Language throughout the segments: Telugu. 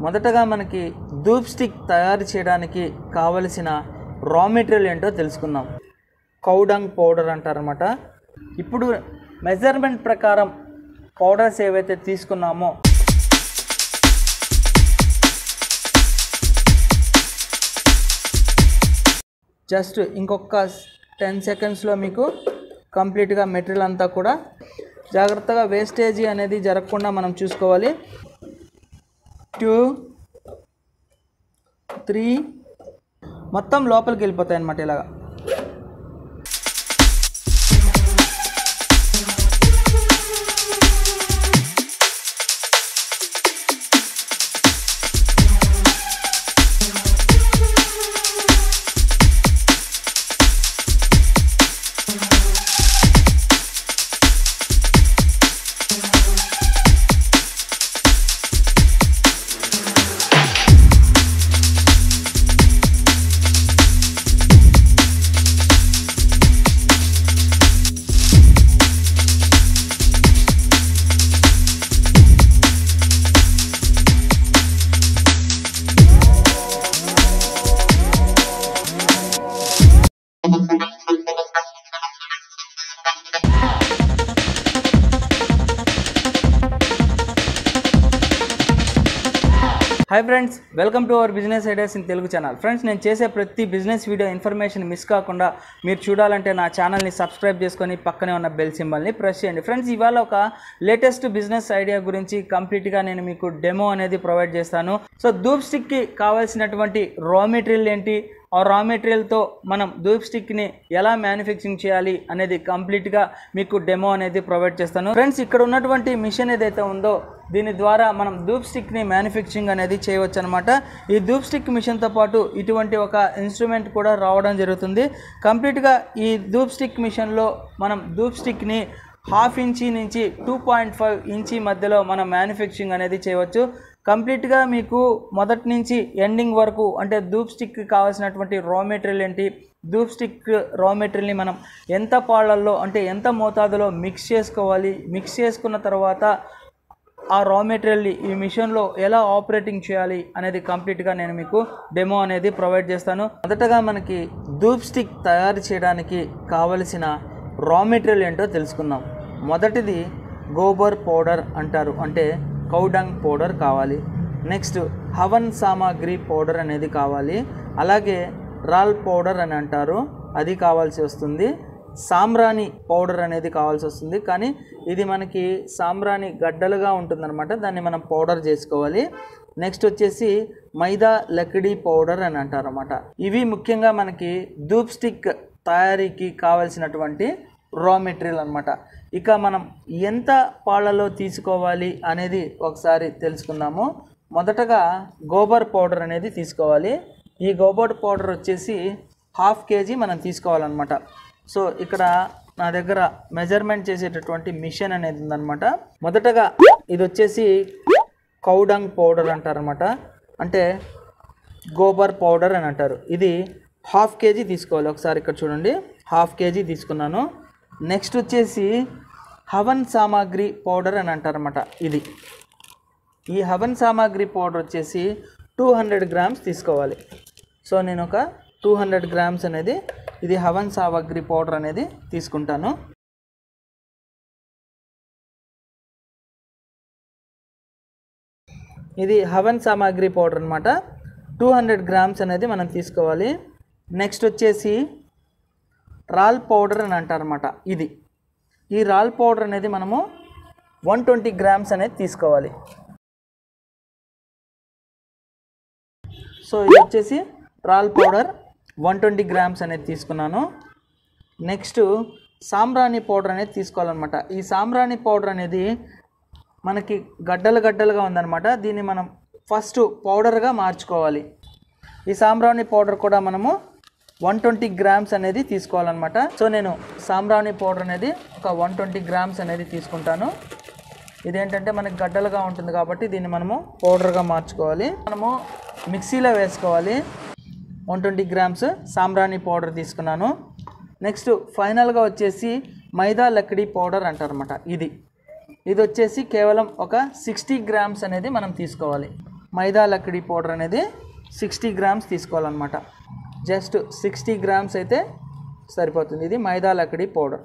మొదటగా మనకి ధూప్ స్టిక్ తయారు చేయడానికి కావలసిన రా మెటీరియల్ ఏంటో తెలుసుకుందాం కౌడంగ్ పౌడర్ అంటారనమాట ఇప్పుడు మెజర్మెంట్ ప్రకారం పౌడర్స్ ఏవైతే తీసుకున్నామో జస్ట్ ఇంకొక టెన్ సెకండ్స్లో మీకు కంప్లీట్గా మెటీరియల్ అంతా కూడా జాగ్రత్తగా వేస్టేజీ అనేది జరగకుండా మనం చూసుకోవాలి టూ త్రీ మొత్తం లోపలికి వెళ్ళిపోతాయి అన్నమాట ఇలాగా hi friends welcome to our business ideas in Telugu channel friends నేను చేసే ప్రతి బిజినెస్ వీడియో ఇన్ఫర్మేషన్ మిస్ కాకుండా మీరు చూడాలంటే నా ఛానల్ని సబ్స్క్రైబ్ చేసుకొని పక్కనే ఉన్న బెల్ సింబల్ని ప్రెస్ చేయండి ఫ్రెండ్స్ ఇవాళ ఒక లేటెస్ట్ బిజినెస్ ఐడియా గురించి కంప్లీట్గా నేను మీకు డెమో అనేది ప్రొవైడ్ చేస్తాను సో ధూప్ స్టిక్కి కావాల్సినటువంటి రా మెటీరియల్ ఏంటి ఆ రా మెటీరియల్తో మనం ధూప్ స్టిక్ని ఎలా మ్యానుఫ్యాక్చరింగ్ చేయాలి అనేది కంప్లీట్గా మీకు డెమో అనేది ప్రొవైడ్ చేస్తాను ఫ్రెండ్స్ ఇక్కడ ఉన్నటువంటి మిషన్ ఏదైతే ఉందో దీని ద్వారా మనం ధూప్ స్టిక్ని మ్యానుఫ్యాక్చరింగ్ అనేది చేయవచ్చు అనమాట ఈ ధూప్ స్టిక్ మిషన్తో పాటు ఇటువంటి ఒక ఇన్స్ట్రుమెంట్ కూడా రావడం జరుగుతుంది కంప్లీట్గా ఈ ధూప్ స్టిక్ మిషన్లో మనం ధూప్ స్టిక్ని హాఫ్ ఇంచీ నుంచి టూ పాయింట్ ఫైవ్ ఇంచీ మధ్యలో మనం మ్యానుఫ్యాక్చరింగ్ అనేది చేయవచ్చు కంప్లీట్గా మీకు మొదటి నుంచి ఎండింగ్ వరకు అంటే ధూప్ స్టిక్ కావాల్సినటువంటి రా మెటీరియల్ ఏంటి ధూప్ స్టిక్ రా మెటీరియల్ని మనం ఎంత పాళ్ళల్లో అంటే ఎంత మోతాదులో మిక్స్ చేసుకోవాలి మిక్స్ చేసుకున్న తర్వాత ఆ రా మెటీరియల్ని ఈ మిషన్లో ఎలా ఆపరేటింగ్ చేయాలి అనేది కంప్లీట్గా నేను మీకు డెమో అనేది ప్రొవైడ్ చేస్తాను మొదటగా మనకి ధూప్ స్టిక్ తయారు చేయడానికి కావలసిన రా మెటీరియల్ ఏంటో తెలుసుకుందాం మొదటిది గోబర్ పౌడర్ అంటారు అంటే కౌడంగ్ పౌడర్ కావాలి నెక్స్ట్ హవన్ సామాగ్రి పౌడర్ అనేది కావాలి అలాగే రాల్ పౌడర్ అని అంటారు అది కావాల్సి వస్తుంది సాంబ్రాణి పౌడర్ అనేది కావాల్సి వస్తుంది కానీ ఇది మనకి సాంబ్రాణి గడ్డలుగా ఉంటుందన్నమాట దాన్ని మనం పౌడర్ చేసుకోవాలి నెక్స్ట్ వచ్చేసి మైదా లకిడీ పౌడర్ అని అంటారన్నమాట ఇవి ముఖ్యంగా మనకి ధూప్ స్టిక్ తయారీకి కావలసినటువంటి రా మెటీరియల్ అనమాట ఇక మనం ఎంత పాళ్ళలో తీసుకోవాలి అనేది ఒకసారి తెలుసుకుందాము మొదటగా గోబర్ పౌడర్ అనేది తీసుకోవాలి ఈ గోబర్ పౌడర్ వచ్చేసి హాఫ్ కేజీ మనం తీసుకోవాలన్నమాట సో ఇక్కడ నా దగ్గర మెజర్మెంట్ చేసేటటువంటి మిషన్ అనేది ఉందన్నమాట మొదటగా ఇది వచ్చేసి కౌడంగ్ పౌడర్ అంటారనమాట అంటే గోబర్ పౌడర్ అని అంటారు ఇది హాఫ్ కేజీ తీసుకోవాలి ఒకసారి ఇక్కడ చూడండి హాఫ్ కేజీ తీసుకున్నాను నెక్స్ట్ వచ్చేసి హవన్ సామాగ్రి పౌడర్ అని అంటారనమాట ఇది ఈ హవన్ సామాగ్రి పౌడర్ వచ్చేసి టూ హండ్రెడ్ గ్రామ్స్ తీసుకోవాలి సో నేను ఒక టూ హండ్రెడ్ గ్రామ్స్ అనేది ఇది హవన్ సామాగ్రి పౌడర్ అనేది తీసుకుంటాను ఇది హవన్ సామాగ్రి పౌడర్ అనమాట టూ హండ్రెడ్ గ్రామ్స్ అనేది మనం తీసుకోవాలి నెక్స్ట్ వచ్చేసి రాల్ పౌడర్ అని అంటారనమాట ఇది ఈ రాల్ పౌడర్ అనేది మనము వన్ ట్వంటీ గ్రామ్స్ అనేది తీసుకోవాలి సో ఇది వచ్చేసి రాల్ పౌడర్ వన్ ట్వంటీ గ్రామ్స్ అనేది తీసుకున్నాను నెక్స్ట్ సాంబ్రాణి పౌడర్ అనేది తీసుకోవాలన్నమాట ఈ సాంబ్రాణి పౌడర్ అనేది మనకి గడ్డలు గడ్డలుగా ఉందన్నమాట దీన్ని మనం ఫస్ట్ పౌడర్గా మార్చుకోవాలి ఈ సాంబ్రాణి పౌడర్ కూడా మనము వన్ ట్వంటీ గ్రామ్స్ అనేది తీసుకోవాలన్నమాట సో నేను సాంబ్రాణి పౌడర్ అనేది ఒక వన్ ట్వంటీ గ్రామ్స్ అనేది తీసుకుంటాను ఇదేంటంటే మనకి గడ్డలుగా ఉంటుంది కాబట్టి దీన్ని మనము పౌడర్గా మార్చుకోవాలి మనము మిక్సీలో వేసుకోవాలి వన్ ట్వంటీ గ్రామ్స్ సాంబ్రాణి పౌడర్ తీసుకున్నాను నెక్స్ట్ ఫైనల్గా వచ్చేసి మైదా లక్కడి పౌడర్ అంటారన్నమాట ఇది ఇది వచ్చేసి కేవలం ఒక సిక్స్టీ గ్రామ్స్ అనేది మనం తీసుకోవాలి మైదా లక్కడి పౌడర్ అనేది సిక్స్టీ గ్రామ్స్ తీసుకోవాలన్నమాట జస్ట్ సిక్స్టీ గ్రామ్స్ అయితే సరిపోతుంది ఇది మైదా లక్కడి పౌడర్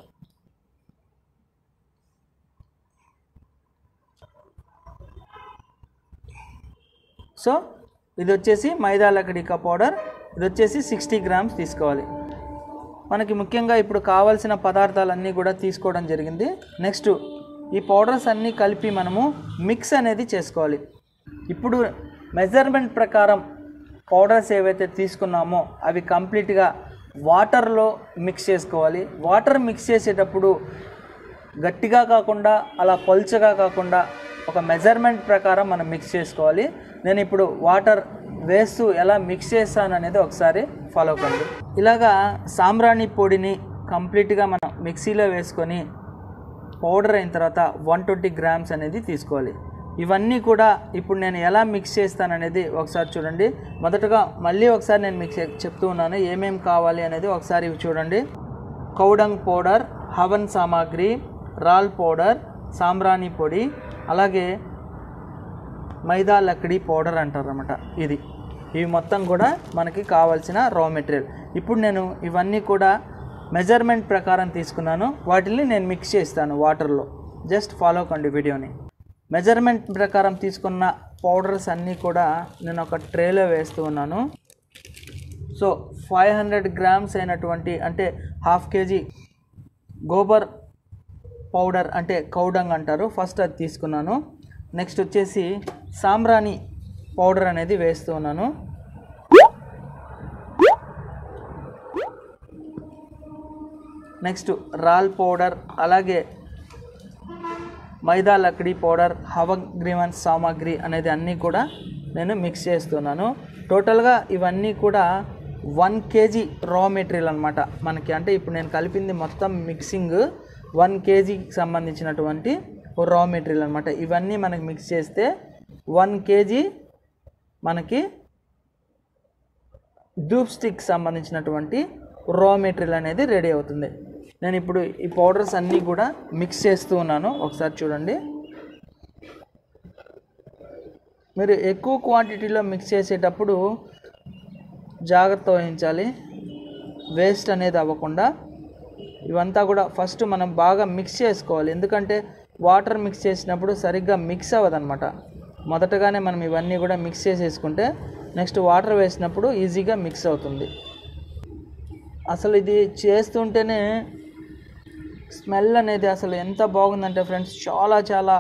సో ఇది వచ్చేసి మైదా లకడికా పౌడర్ ఇది వచ్చేసి సిక్స్టీ గ్రామ్స్ తీసుకోవాలి మనకి ముఖ్యంగా ఇప్పుడు కావాల్సిన పదార్థాలన్నీ కూడా తీసుకోవడం జరిగింది నెక్స్ట్ ఈ పౌడర్స్ అన్నీ కలిపి మనము మిక్స్ అనేది చేసుకోవాలి ఇప్పుడు మెజర్మెంట్ ప్రకారం పౌడర్స్ ఏవైతే తీసుకున్నామో అవి కంప్లీట్గా వాటర్లో మిక్స్ చేసుకోవాలి వాటర్ మిక్స్ చేసేటప్పుడు గట్టిగా కాకుండా అలా పల్చగా కాకుండా ఒక మెజర్మెంట్ ప్రకారం మనం మిక్స్ చేసుకోవాలి నేను ఇప్పుడు వాటర్ వేస్తూ ఎలా మిక్స్ చేస్తాను అనేది ఒకసారి ఫాలో కండి ఇలాగా సాంబ్రాణి పొడిని కంప్లీట్గా మనం మిక్సీలో వేసుకొని పౌడర్ అయిన తర్వాత వన్ ట్వంటీ గ్రామ్స్ అనేది తీసుకోవాలి ఇవన్నీ కూడా ఇప్పుడు నేను ఎలా మిక్స్ చేస్తాను అనేది ఒకసారి చూడండి మొదటగా మళ్ళీ ఒకసారి నేను మీకు చెప్- చెప్తూ ఉన్నాను ఏమేమి కావాలి అనేది ఒకసారి ఇవి చూడండి కౌడంగ్ పౌడర్ హవన్ సామాగ్రి రాల్ పౌడర్ సాంబ్రాణి పొడి అలాగే మైదా లక్కడి పౌడర్ అంటారు అనమాట ఇది ఇవి మొత్తం కూడా మనకి కావాల్సిన రా మెటీరియల్ ఇప్పుడు నేను ఇవన్నీ కూడా మెజర్మెంట్ ప్రకారం తీసుకున్నాను వాటిని నేను మిక్స్ చేస్తాను వాటర్లో జస్ట్ ఫాలో కండి వీడియోని మెజర్మెంట్ ప్రకారం తీసుకున్న పౌడర్స్ అన్నీ కూడా నేను ఒక ట్రేలో వేస్తూ ఉన్నాను సో ఫైవ్ హండ్రెడ్ గ్రామ్స్ అయినటువంటి అంటే హాఫ్ కేజీ గోబర్ పౌడర్ అంటే కౌడంగ్ అంటారు ఫస్ట్ అది తీసుకున్నాను నెక్స్ట్ వచ్చేసి సాంబ్రాణి పౌడర్ అనేది వేస్తూ ఉన్నాను నెక్స్ట్ రాల్ పౌడర్ అలాగే మైదా లక్కడి పౌడర్ హవగ్రీవన్ సామాగ్రి అనేది అన్నీ కూడా నేను మిక్స్ చేస్తున్నాను టోటల్గా ఇవన్నీ కూడా వన్ కేజీ రా మెటీరియల్ అనమాట మనకి అంటే ఇప్పుడు నేను కలిపింది మొత్తం మిక్సింగ్ వన్ కేజీకి సంబంధించినటువంటి రా మెటీరియల్ అనమాట ఇవన్నీ మనకి మిక్స్ చేస్తే వన్ కేజీ మనకి ధూప్ స్టిక్ సంబంధించినటువంటి రా మెటీరియల్ అనేది రెడీ అవుతుంది నేను ఇప్పుడు ఈ పౌడర్స్ అన్నీ కూడా మిక్స్ చేస్తూ ఉన్నాను ఒకసారి చూడండి మీరు ఎక్కువ క్వాంటిటీలో మిక్స్ చేసేటప్పుడు జాగ్రత్త వహించాలి వేస్ట్ అనేది అవ్వకుండా ఇవంతా కూడా ఫస్ట్ మనం బాగా మిక్స్ చేసుకోవాలి ఎందుకంటే వాటర్ మిక్స్ చేసినప్పుడు సరిగ్గా మిక్స్ అవ్వదన్నమాట మొదటగానే మనం ఇవన్నీ కూడా మిక్స్ చేసేసుకుంటే నెక్స్ట్ వాటర్ వేసినప్పుడు ఈజీగా మిక్స్ అవుతుంది అసలు ఇది చేస్తుంటేనే స్మెల్ అనేది అసలు ఎంత బాగుందంటే ఫ్రెండ్స్ చాలా చాలా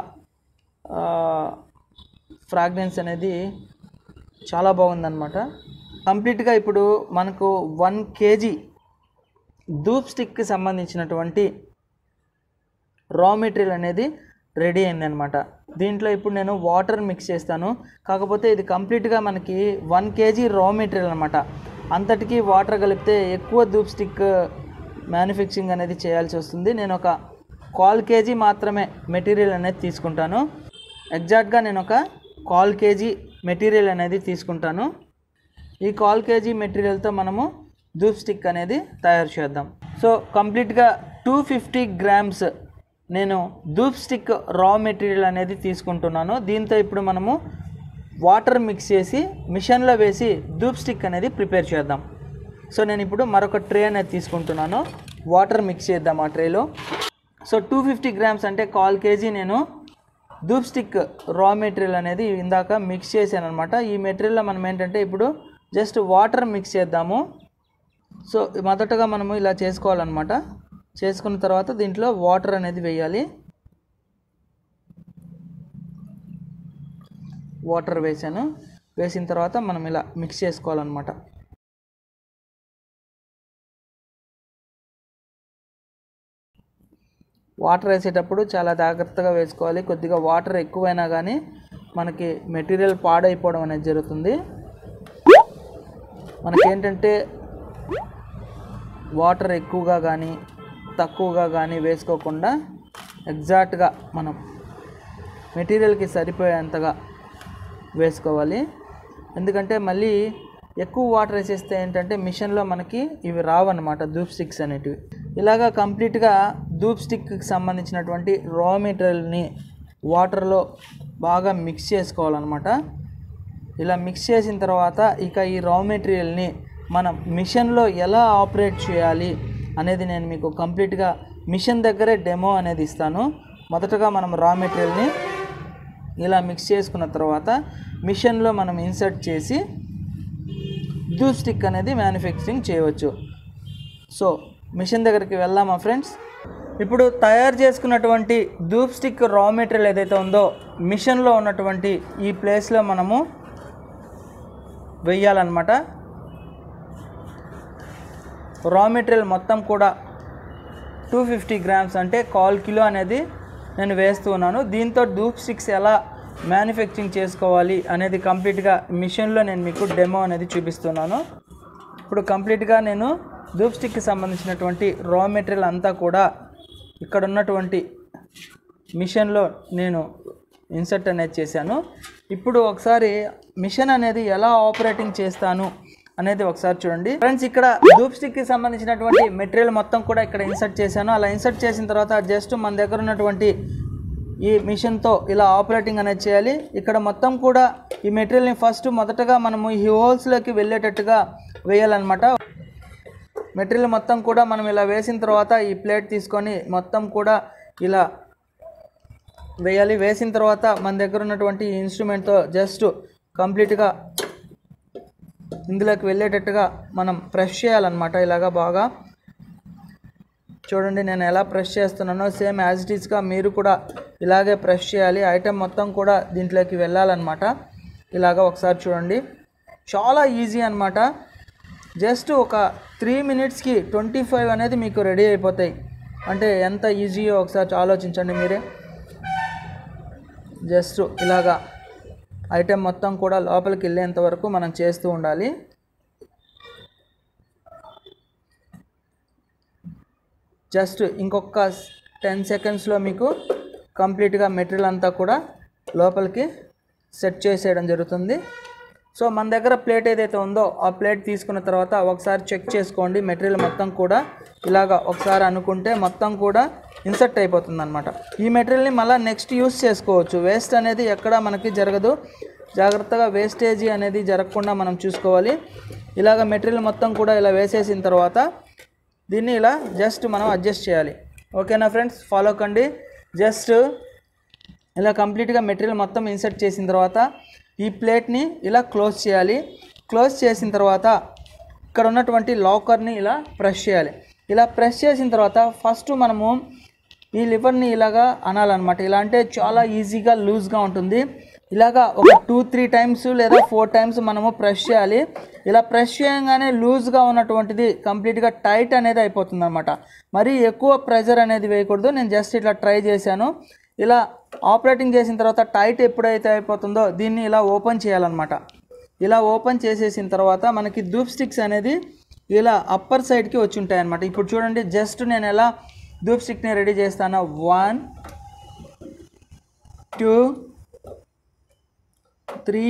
ఫ్రాగ్రెన్స్ అనేది చాలా బాగుందన్నమాట కంప్లీట్గా ఇప్పుడు మనకు వన్ కేజీ ధూప్ స్టిక్కి సంబంధించినటువంటి రా మెటీరియల్ అనేది రెడీ అయిందనమాట దీంట్లో ఇప్పుడు నేను వాటర్ మిక్స్ చేస్తాను కాకపోతే ఇది కంప్లీట్గా మనకి వన్ కేజీ రా మెటీరియల్ అనమాట అంతటికీ వాటర్ కలిపితే ఎక్కువ ధూప్ స్టిక్ మ్యానుఫ్యాక్చరింగ్ అనేది చేయాల్సి వస్తుంది నేను ఒక కాల్ కేజీ మాత్రమే మెటీరియల్ అనేది తీసుకుంటాను ఎగ్జాక్ట్గా నేను ఒక కాల్ కేజీ మెటీరియల్ అనేది తీసుకుంటాను ఈ కాల్ కేజీ మెటీరియల్తో మనము ధూప్ స్టిక్ అనేది తయారు చేద్దాం సో కంప్లీట్గా టూ ఫిఫ్టీ గ్రామ్స్ నేను ధూప్ స్టిక్ రా మెటీరియల్ అనేది తీసుకుంటున్నాను దీంతో ఇప్పుడు మనము వాటర్ మిక్స్ చేసి మిషన్లో వేసి ధూప్ స్టిక్ అనేది ప్రిపేర్ చేద్దాం సో నేను ఇప్పుడు మరొక ట్రే అనేది తీసుకుంటున్నాను వాటర్ మిక్స్ చేద్దాం ఆ ట్రేలో సో టూ ఫిఫ్టీ గ్రామ్స్ అంటే కాల్ కేజీ నేను ధూప్ స్టిక్ రా మెటీరియల్ అనేది ఇందాక మిక్స్ చేశాను అనమాట ఈ మెటీరియల్లో మనం ఏంటంటే ఇప్పుడు జస్ట్ వాటర్ మిక్స్ చేద్దాము సో మొదటగా మనము ఇలా చేసుకోవాలన్నమాట చేసుకున్న తర్వాత దీంట్లో వాటర్ అనేది వేయాలి వాటర్ వేసాను వేసిన తర్వాత మనం ఇలా మిక్స్ చేసుకోవాలన్నమాట వాటర్ వేసేటప్పుడు చాలా జాగ్రత్తగా వేసుకోవాలి కొద్దిగా వాటర్ ఎక్కువైనా కానీ మనకి మెటీరియల్ పాడైపోవడం అనేది జరుగుతుంది మనకేంటంటే వాటర్ ఎక్కువగా కానీ తక్కువగా కానీ వేసుకోకుండా ఎగ్జాక్ట్గా మనం మెటీరియల్కి సరిపోయేంతగా వేసుకోవాలి ఎందుకంటే మళ్ళీ ఎక్కువ వాటర్ వేసేస్తే ఏంటంటే మిషన్లో మనకి ఇవి రావన్నమాట ధూప్ స్టిక్స్ అనేటివి ఇలాగా కంప్లీట్గా ధూప్ స్టిక్కి సంబంధించినటువంటి రా మెటీరియల్ని వాటర్లో బాగా మిక్స్ చేసుకోవాలన్నమాట ఇలా మిక్స్ చేసిన తర్వాత ఇక ఈ రా మెటీరియల్ని మనం మిషన్లో ఎలా ఆపరేట్ చేయాలి అనేది నేను మీకు కంప్లీట్గా మిషన్ దగ్గరే డెమో అనేది ఇస్తాను మొదటగా మనం రా మెటీరియల్ని ఇలా మిక్స్ చేసుకున్న తర్వాత మిషన్లో మనం ఇన్సర్ట్ చేసి ధూప్ స్టిక్ అనేది మ్యానుఫ్యాక్చరింగ్ చేయవచ్చు సో మిషన్ దగ్గరికి వెళ్దామా ఫ్రెండ్స్ ఇప్పుడు తయారు చేసుకున్నటువంటి ధూప్ స్టిక్ రా మెటీరియల్ ఏదైతే ఉందో మిషన్లో ఉన్నటువంటి ఈ ప్లేస్లో మనము వెయ్యాలన్నమాట రా మెటీరియల్ మొత్తం కూడా టూ ఫిఫ్టీ గ్రామ్స్ అంటే కాల్ కిలో అనేది నేను వేస్తూ ఉన్నాను దీంతో ధూప్ స్టిక్స్ ఎలా మ్యానుఫ్యాక్చరింగ్ చేసుకోవాలి అనేది కంప్లీట్గా మిషన్లో నేను మీకు డెమో అనేది చూపిస్తున్నాను ఇప్పుడు కంప్లీట్గా నేను ధూప్ స్టిక్కి సంబంధించినటువంటి రా మెటీరియల్ అంతా కూడా ఇక్కడ ఉన్నటువంటి మిషన్లో నేను ఇన్సర్ట్ అనేది చేశాను ఇప్పుడు ఒకసారి మిషన్ అనేది ఎలా ఆపరేటింగ్ చేస్తాను అనేది ఒకసారి చూడండి ఫ్రెండ్స్ ఇక్కడ ధూప్ స్టిక్కి సంబంధించినటువంటి మెటీరియల్ మొత్తం కూడా ఇక్కడ ఇన్సర్ట్ చేశాను అలా ఇన్సర్ట్ చేసిన తర్వాత జస్ట్ మన దగ్గర ఉన్నటువంటి ఈ మిషన్తో ఇలా ఆపరేటింగ్ అనేది చేయాలి ఇక్కడ మొత్తం కూడా ఈ మెటీరియల్ని ఫస్ట్ మొదటగా మనము ఈ హోల్స్లోకి వెళ్ళేటట్టుగా వేయాలన్నమాట మెటీరియల్ మొత్తం కూడా మనం ఇలా వేసిన తర్వాత ఈ ప్లేట్ తీసుకొని మొత్తం కూడా ఇలా వేయాలి వేసిన తర్వాత మన దగ్గర ఉన్నటువంటి ఈ ఇన్స్ట్రుమెంట్తో జస్ట్ కంప్లీట్గా ఇందులోకి వెళ్ళేటట్టుగా మనం ప్రెస్ చేయాలన్నమాట ఇలాగా బాగా చూడండి నేను ఎలా ప్రెస్ చేస్తున్నానో సేమ్ యాజ్ ఇట్ ఈస్గా మీరు కూడా ఇలాగే ప్రెస్ చేయాలి ఐటెం మొత్తం కూడా దీంట్లోకి వెళ్ళాలన్నమాట ఇలాగా ఒకసారి చూడండి చాలా ఈజీ అన్నమాట జస్ట్ ఒక త్రీ మినిట్స్కి ట్వంటీ ఫైవ్ అనేది మీకు రెడీ అయిపోతాయి అంటే ఎంత ఈజీయో ఒకసారి ఆలోచించండి మీరే జస్ట్ ఇలాగా ఐటెం మొత్తం కూడా లోపలికి వెళ్ళేంత వరకు మనం చేస్తూ ఉండాలి జస్ట్ ఇంకొక టెన్ సెకండ్స్లో మీకు కంప్లీట్గా మెటీరియల్ అంతా కూడా లోపలికి సెట్ చేసేయడం జరుగుతుంది సో మన దగ్గర ప్లేట్ ఏదైతే ఉందో ఆ ప్లేట్ తీసుకున్న తర్వాత ఒకసారి చెక్ చేసుకోండి మెటీరియల్ మొత్తం కూడా ఇలాగ ఒకసారి అనుకుంటే మొత్తం కూడా ఇన్సర్ట్ అయిపోతుంది అనమాట ఈ మెటీరియల్ని మళ్ళీ నెక్స్ట్ యూస్ చేసుకోవచ్చు వేస్ట్ అనేది ఎక్కడ మనకి జరగదు జాగ్రత్తగా వేస్టేజీ అనేది జరగకుండా మనం చూసుకోవాలి ఇలాగ మెటీరియల్ మొత్తం కూడా ఇలా వేసేసిన తర్వాత దీన్ని ఇలా జస్ట్ మనం అడ్జస్ట్ చేయాలి ఓకేనా ఫ్రెండ్స్ ఫాలో కండి జస్ట్ ఇలా కంప్లీట్గా మెటీరియల్ మొత్తం ఇన్సర్ట్ చేసిన తర్వాత ఈ ప్లేట్ని ఇలా క్లోజ్ చేయాలి క్లోజ్ చేసిన తర్వాత ఇక్కడ ఉన్నటువంటి లాకర్ని ఇలా ప్రెస్ చేయాలి ఇలా ప్రెస్ చేసిన తర్వాత ఫస్ట్ మనము ఈ లివర్ని ఇలాగా అనాలన్నమాట ఇలా అంటే చాలా ఈజీగా లూజ్గా ఉంటుంది ఇలాగా ఒక టూ త్రీ టైమ్స్ లేదా ఫోర్ టైమ్స్ మనము ప్రెస్ చేయాలి ఇలా ప్రెస్ చేయగానే లూజ్గా ఉన్నటువంటిది కంప్లీట్గా టైట్ అనేది అయిపోతుంది అనమాట మరి ఎక్కువ ప్రెజర్ అనేది వేయకూడదు నేను జస్ట్ ఇట్లా ట్రై చేశాను ఇలా ఆపరేటింగ్ చేసిన తర్వాత టైట్ ఎప్పుడైతే అయిపోతుందో దీన్ని ఇలా ఓపెన్ చేయాలన్నమాట ఇలా ఓపెన్ చేసేసిన తర్వాత మనకి ధూప్ స్టిక్స్ అనేది ఇలా అప్పర్ సైడ్కి వచ్చి ఉంటాయి అనమాట ఇప్పుడు చూడండి జస్ట్ నేను ఎలా ధూప్ స్టిక్ని రెడీ చేస్తాను one two three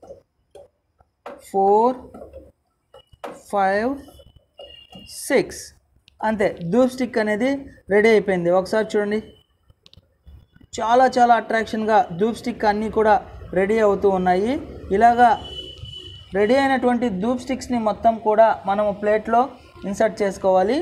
four five six అంతే ధూప్ స్టిక్ అనేది రెడీ అయిపోయింది ఒకసారి చూడండి చాలా చాలా అట్రాక్షన్గా ధూప్ స్టిక్ అన్నీ కూడా రెడీ అవుతూ ఉన్నాయి ఇలాగా రెడీ అయినటువంటి ధూప్ స్టిక్స్ని మొత్తం కూడా మనము ప్లేట్లో ఇన్సర్ట్ చేసుకోవాలి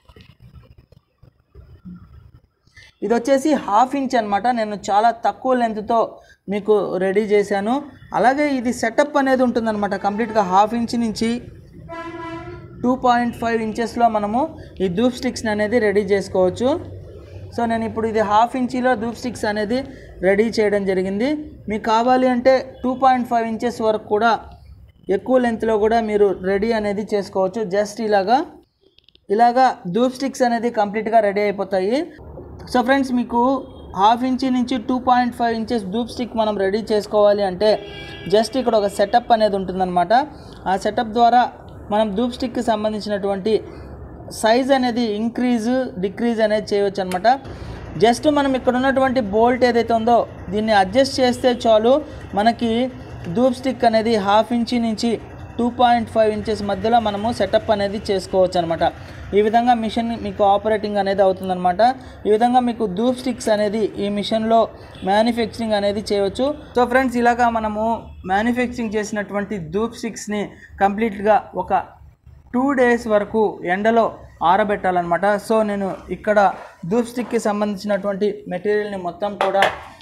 ఇది వచ్చేసి హాఫ్ ఇంచ్ అనమాట నేను చాలా తక్కువ లెంత్తో మీకు రెడీ చేశాను అలాగే ఇది సెటప్ అనేది ఉంటుందన్నమాట కంప్లీట్గా హాఫ్ ఇంచ్ నుంచి టూ పాయింట్ ఫైవ్ ఇంచెస్లో మనము ఈ ధూప్ స్టిక్స్ని అనేది రెడీ చేసుకోవచ్చు సో నేను ఇప్పుడు ఇది హాఫ్ ఇంచీలో ధూప్ స్టిక్స్ అనేది రెడీ చేయడం జరిగింది మీకు కావాలి అంటే టూ పాయింట్ ఫైవ్ ఇంచెస్ వరకు కూడా ఎక్కువ లెంత్లో కూడా మీరు రెడీ అనేది చేసుకోవచ్చు జస్ట్ ఇలాగా ఇలాగా ధూప్ స్టిక్స్ అనేది కంప్లీట్గా రెడీ అయిపోతాయి సో ఫ్రెండ్స్ మీకు హాఫ్ ఇంచ్ నుంచి two point five inches dhoop stick మనం రెడీ చేసుకోవాలి అంటే జస్ట్ ఇక్కడ ఒక సెటప్ అనేది ఉంటుందన్నమాట ఆ సెటప్ ద్వారా మనం ధూప్ స్టిక్కి సంబంధించినటువంటి సైజ్ అనేది ఇంక్రీజ్ డిక్రీజ్ అనేది చేయవచ్చు అనమాట జస్ట్ మనం ఇక్కడ ఉన్నటువంటి బోల్ట్ ఏదైతే ఉందో దీన్ని అడ్జస్ట్ చేస్తే చాలు మనకి ధూప్ స్టిక్ అనేది హాఫ్ ఇంచి నుంచి టూ పాయింట్ ఫైవ్ ఇంచెస్ మధ్యలో మనము సెటప్ అనేది చేసుకోవచ్చు అనమాట ఈ విధంగా మిషన్ మీకు ఆపరేటింగ్ అనేది అవుతుందన్నమాట ఈ విధంగా మీకు ధూప్ స్టిక్స్ అనేది ఈ మిషన్లో మ్యానుఫ్యాక్చరింగ్ అనేది చేయవచ్చు సో ఫ్రెండ్స్ ఇలాగా మనము మ్యానుఫ్యాక్చరింగ్ చేసినటువంటి ధూప్ స్టిక్స్ని కంప్లీట్గా ఒక టూ డేస్ వరకు ఎండలో ఆరబెట్టాలన్నమాట సో నేను ఇక్కడ ధూప్ స్టిక్కి సంబంధించినటువంటి మెటీరియల్ని మొత్తం కూడా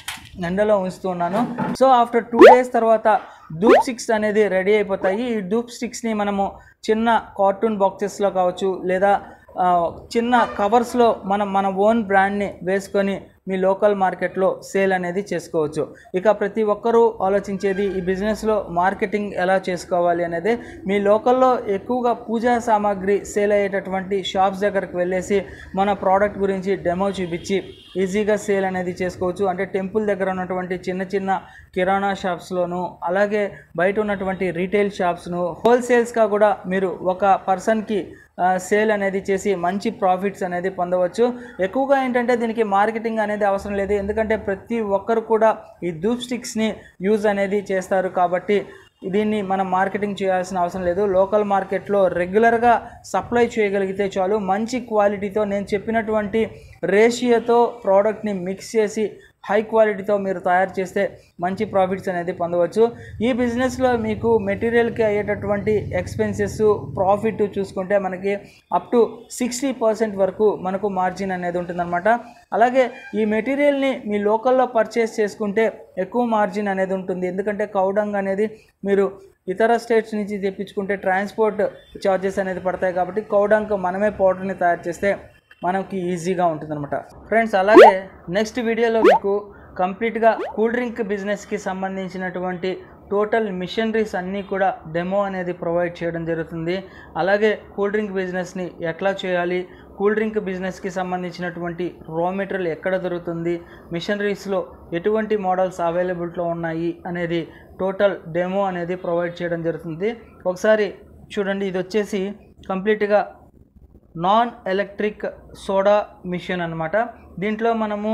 ఎండలో ఉంచుతున్నాను సో ఆఫ్టర్ టూ డేస్ తర్వాత ధూప్ స్టిక్స్ అనేది రెడీ అయిపోతాయి ఈ ధూప్ స్టిక్స్ని మనము చిన్న కార్టూన్ బాక్సెస్లో కావచ్చు లేదా ఆ, చిన్న కవర్స్లో మనం మన ఓన్ బ్రాండ్ని వేసుకొని మీ లోకల్ మార్కెట్లో సేల్ అనేది చేసుకోవచ్చు ఇక ప్రతి ఒక్కరూ ఆలోచించేది ఈ బిజినెస్లో మార్కెటింగ్ ఎలా చేసుకోవాలి అనేది మీ లోకల్లో ఎక్కువగా పూజా సామాగ్రి సేల్ అయ్యేటటువంటి షాప్స్ దగ్గరకు వెళ్ళేసి మన ప్రోడక్ట్ గురించి డెమో చూపించి ఈజీగా సేల్ అనేది చేసుకోవచ్చు అంటే టెంపుల్ దగ్గర ఉన్నటువంటి చిన్న చిన్న కిరాణా షాప్స్లోను అలాగే బయట ఉన్నటువంటి రీటైల్ షాప్స్ను హోల్సేల్స్గా కూడా మీరు ఒక పర్సన్కి సేల్ అనేది చేసి మంచి ప్రాఫిట్స్ అనేది పొందవచ్చు ఎక్కువగా ఏంటంటే దీనికి మార్కెటింగ్ అనేది అవసరం లేదు ఎందుకంటే ప్రతి ఒక్కరు కూడా ఈ ధూప్ స్టిక్స్ని యూజ్ అనేది చేస్తారు కాబట్టి దీన్ని మనం మార్కెటింగ్ చేయాల్సిన అవసరం లేదు లోకల్ మార్కెట్లో రెగ్యులర్గా సప్లై చేయగలిగితే చాలు మంచి క్వాలిటీతో నేను చెప్పినటువంటి రేషియోతో ప్రోడక్ట్ని మిక్స్ చేసి హై క్వాలిటీతో మీరు తయారు చేస్తే మంచి ప్రాఫిట్స్ అనేది పొందవచ్చు ఈ బిజినెస్లో మీకు మెటీరియల్కి అయ్యేటటువంటి ఎక్స్పెన్సెస్ ప్రాఫిట్ చూసుకుంటే మనకి అప్ టు సిక్స్టీ పర్సెంట్ వరకు మనకు మార్జిన్ అనేది ఉంటుందన్నమాట అలాగే ఈ మెటీరియల్ని మీ లోకల్లో పర్చేస్ చేసుకుంటే ఎక్కువ మార్జిన్ అనేది ఉంటుంది ఎందుకంటే కౌడంగ్ అనేది మీరు ఇతర స్టేట్స్ నుంచి తెప్పించుకుంటే ట్రాన్స్పోర్ట్ ఛార్జెస్ అనేది పడతాయి కాబట్టి కౌడంక్ మనమే పౌడర్ని తయారు చేస్తే మనకి ఈజీగా ఉంటుందన్నమాట ఫ్రెండ్స్ అలాగే నెక్స్ట్ వీడియోలో మీకు కంప్లీట్గా కూల్ డ్రింక్ బిజినెస్కి సంబంధించినటువంటి టోటల్ మిషనరీస్ అన్నీ కూడా డెమో అనేది ప్రొవైడ్ చేయడం జరుగుతుంది అలాగే కూల్ డ్రింక్ బిజినెస్ని ఎట్లా చేయాలి కూల్ డ్రింక్ బిజినెస్కి సంబంధించినటువంటి రా మెటీరియల్ ఎక్కడ దొరుకుతుంది మిషనరీస్లో ఎటువంటి మోడల్స్ అవైలబిలిటీలో ఉన్నాయి అనేది టోటల్ డెమో అనేది ప్రొవైడ్ చేయడం జరుగుతుంది ఒకసారి చూడండి ఇది వచ్చేసి కంప్లీట్గా నాన్ ఎలక్ట్రిక్ సోడా మిషన్ అన్నమాట దీంట్లో మనము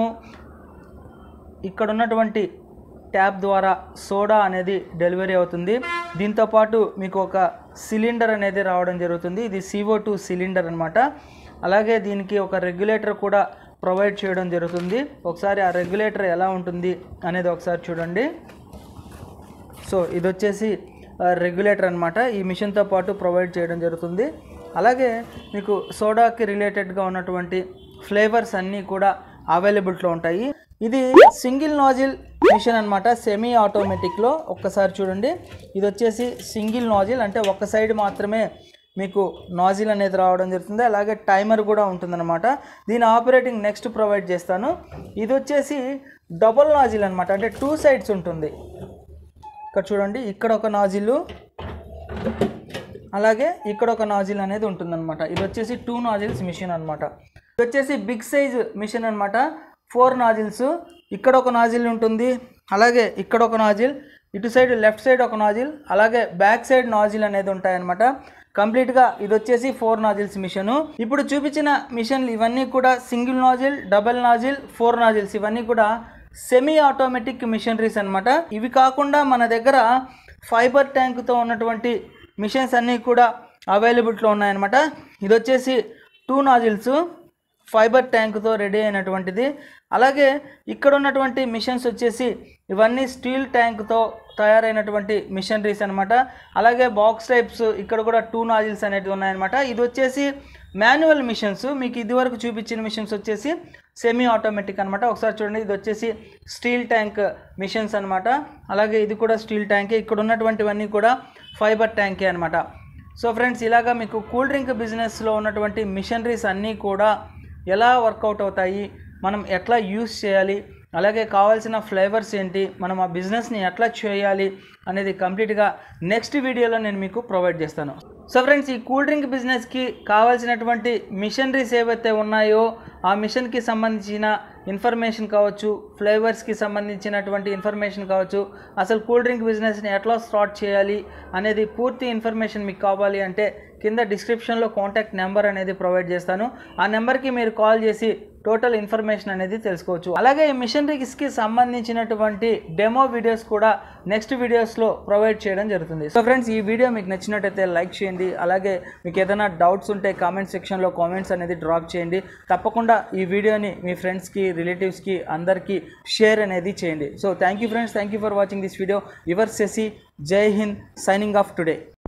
ఇక్కడ ఉన్నటువంటి ట్యాప్ ద్వారా సోడా అనేది డెలివరీ అవుతుంది దీంతో పాటు మీకు ఒక సిలిండర్ అనేది రావడం జరుగుతుంది ఇది సిఓ టూ సిలిండర్ అనమాట అలాగే దీనికి ఒక రెగ్యులేటర్ కూడా ప్రొవైడ్ చేయడం జరుగుతుంది ఒకసారి ఆ రెగ్యులేటర్ ఎలా ఉంటుంది అనేది ఒకసారి చూడండి సో ఇది వచ్చేసి రెగ్యులేటర్ అనమాట ఈ మిషన్తో పాటు ప్రొవైడ్ చేయడం జరుగుతుంది అలాగే మీకు సోడాకి రిలేటెడ్గా ఉన్నటువంటి ఫ్లేవర్స్ అన్నీ కూడా అవైలబిలిటీలో ఉంటాయి ఇది సింగిల్ నాజిల్ మిషన్ అనమాట సెమీ ఆటోమేటిక్లో ఒక్కసారి చూడండి ఇది వచ్చేసి సింగిల్ నాజిల్ అంటే ఒక సైడ్ మాత్రమే మీకు నాజిల్ అనేది రావడం జరుగుతుంది అలాగే టైమర్ కూడా ఉంటుందన్నమాట దీని ఆపరేటింగ్ నెక్స్ట్ ప్రొవైడ్ చేస్తాను ఇది వచ్చేసి డబుల్ నాజిల్ అనమాట అంటే టూ సైడ్స్ ఉంటుంది ఇక్కడ చూడండి ఇక్కడ ఒక నాజిల్ అలాగే ఇక్కడ ఒక నాజిల్ అనేది ఉంటుందన్నమాట ఇది వచ్చేసి టూ నాజిల్స్ మిషన్ అనమాట ఇది వచ్చేసి బిగ్ సైజ్ మిషన్ అనమాట ఫోర్ నాజిల్స్ ఇక్కడ ఒక నాజిల్ ఉంటుంది అలాగే ఇక్కడ ఒక నాజిల్ ఇటు సైడ్ లెఫ్ట్ సైడ్ ఒక నాజిల్ అలాగే బ్యాక్ సైడ్ నాజిల్ అనేది ఉంటాయన్నమాట కంప్లీట్గా ఇది వచ్చేసి ఫోర్ నాజిల్స్ మిషను ఇప్పుడు చూపించిన మిషన్లు ఇవన్నీ కూడా single nozzle double nozzle four nozzles ఇవన్నీ కూడా సెమీ ఆటోమేటిక్ మిషనరీస్ అన్నమాట ఇవి కాకుండా మన దగ్గర ఫైబర్ ట్యాంక్తో ఉన్నటువంటి మిషన్స్ అన్నీ కూడా అవైలబిలిటీలో ఉన్నాయన్నమాట ఇది వచ్చేసి టూ నాజిల్స్ ఫైబర్ ట్యాంక్తో రెడీ అయినటువంటిది అలాగే ఇక్కడ ఉన్నటువంటి మిషన్స్ వచ్చేసి ఇవన్నీ స్టీల్ ట్యాంక్తో తయారైనటువంటి మిషనరీస్ అనమాట అలాగే బాక్స్ టైప్స్ ఇక్కడ కూడా టూ నాజిల్స్ అనేటివి ఉన్నాయన్నమాట ఇది వచ్చేసి మాన్యువల్ మిషన్స్ మీకు ఇదివరకు చూపించిన మిషన్స్ వచ్చేసి సెమీ ఆటోమేటిక్ అనమాట ఒకసారి చూడండి ఇది వచ్చేసి స్టీల్ ట్యాంక్ మిషన్స్ అనమాట అలాగే ఇది కూడా స్టీల్ ట్యాంకే ఇక్కడ ఉన్నటువంటివన్నీ కూడా ఫైబర్ ట్యాంకే అనమాట సో ఫ్రెండ్స్ ఇలాగా మీకు కూల్ డ్రింక్ బిజినెస్లో ఉన్నటువంటి మిషనరీస్ అన్నీ కూడా ఎలా వర్కౌట్ అవుతాయి మనం ఎట్లా యూస్ చేయాలి అలాగే కావాల్సిన ఫ్లేవర్స్ ఏంటి మనం ఆ బిజినెస్ని ఎట్లా చేయాలి అనేది కంప్లీట్గా నెక్స్ట్ వీడియోలో నేను మీకు ప్రొవైడ్ చేస్తాను సో ఫ్రెండ్స్ ఈ కూల్ డ్రింక్ బిజినెస్కి కావాల్సినటువంటి మిషనరీస్ ఏవైతే ఉన్నాయో ఆ మిషన్కి సంబంధించిన ఇన్ఫర్మేషన్ కావచ్చు ఫ్లేవర్స్కి సంబంధించినటువంటి ఇన్ఫర్మేషన్ కావచ్చు అసలు కూల్ డ్రింక్ బిజినెస్ని ఎట్లా స్టార్ట్ చేయాలి అనేది పూర్తి ఇన్ఫర్మేషన్ మీకు కావాలి అంటే కింద డిస్క్రిప్షన్లో కాంటాక్ట్ నెంబర్ అనేది ప్రొవైడ్ చేస్తాను ఆ నెంబర్కి మీరు కాల్ చేసి టోటల్ ఇన్ఫర్మేషన్ అనేది తెలుసుకోవచ్చు అలాగే ఈ మిషనరీస్కి సంబంధించినటువంటి డెమో వీడియోస్ కూడా నెక్స్ట్ వీడియోస్లో ప్రొవైడ్ చేయడం జరుగుతుంది సో ఫ్రెండ్స్ ఈ వీడియో మీకు నచ్చినట్టయితే లైక్ చేయండి అలాగే మీకు ఏదైనా డౌట్స్ ఉంటే కామెంట్ సెక్షన్లో కామెంట్స్ అనేది డ్రాప్ చేయండి తప్పకుండా ఈ వీడియోని మీ ఫ్రెండ్స్కి రిలేటివ్స్కి అందరికీ షేర్ అనేది చేయండి so thank you friends thank you for watching this video your సెసి జై హింద్ సైనింగ్ ఆఫ్ టుడే